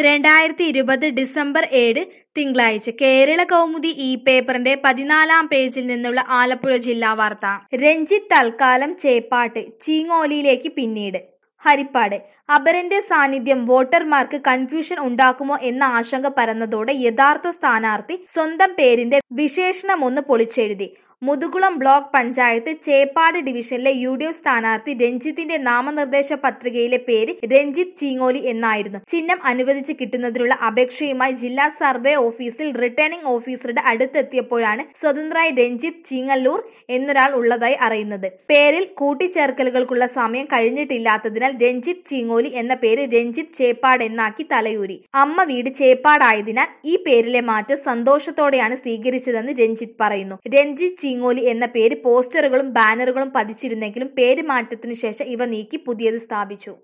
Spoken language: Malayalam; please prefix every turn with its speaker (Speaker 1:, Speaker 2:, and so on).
Speaker 1: രണ്ടായിരത്തി ഇരുപത് ഡിസംബർ ഏഴ് തിങ്കളാഴ്ച കേരള കൗമുദി ഈ പേപ്പറിന്റെ പതിനാലാം പേജിൽ നിന്നുള്ള ആലപ്പുഴ ജില്ലാ വാർത്ത രഞ്ജിത്ത് തൽക്കാലം ചേപ്പാട്ട് ചീങ്ങോലിയിലേക്ക് പിന്നീട് ഹരിപ്പാട് അപരന്റെ സാന്നിധ്യം വോട്ടർമാർക്ക് കൺഫ്യൂഷൻ ഉണ്ടാക്കുമോ എന്ന ആശങ്ക പരന്നതോടെ യഥാർത്ഥ സ്ഥാനാർത്ഥി സ്വന്തം പേരിന്റെ വിശേഷണമൊന്ന് പൊളിച്ചെഴുതി മുതുകുളം ബ്ലോക്ക് പഞ്ചായത്ത് ചേപ്പാട് ഡിവിഷനിലെ യു ഡി എഫ് സ്ഥാനാർത്ഥി രഞ്ജിത്തിന്റെ നാമനിർദ്ദേശ പത്രികയിലെ പേര് രഞ്ജിത്ത് ചീങ്ങോലി എന്നായിരുന്നു ചിഹ്നം അനുവദിച്ച് കിട്ടുന്നതിനുള്ള അപേക്ഷയുമായി ജില്ലാ സർവേ ഓഫീസിൽ റിട്ടേണിംഗ് ഓഫീസറുടെ അടുത്തെത്തിയപ്പോഴാണ് സ്വതന്ത്രമായി രഞ്ജിത്ത് ചീങ്ങല്ലൂർ എന്നൊരാൾ ഉള്ളതായി അറിയുന്നത് പേരിൽ കൂട്ടിച്ചേർക്കലുകൾക്കുള്ള സമയം കഴിഞ്ഞിട്ടില്ലാത്തതിനാൽ രഞ്ജിത്ത് ചീങ്ങോലി എന്ന പേര് രഞ്ജിത്ത് ചേപ്പാട് എന്നാക്കി തലയൂരി അമ്മ വീട് ചേപ്പാടായതിനാൽ ഈ പേരിലെ മാറ്റം സന്തോഷത്തോടെയാണ് സ്വീകരിച്ചതെന്ന് രഞ്ജിത്ത് പറയുന്നു രഞ്ജിത്ത് ചീങ്ങോലി എന്ന പേര് പോസ്റ്ററുകളും ബാനറുകളും പതിച്ചിരുന്നെങ്കിലും പേര് മാറ്റത്തിനു ശേഷം ഇവ നീക്കി പുതിയത് സ്ഥാപിച്ചു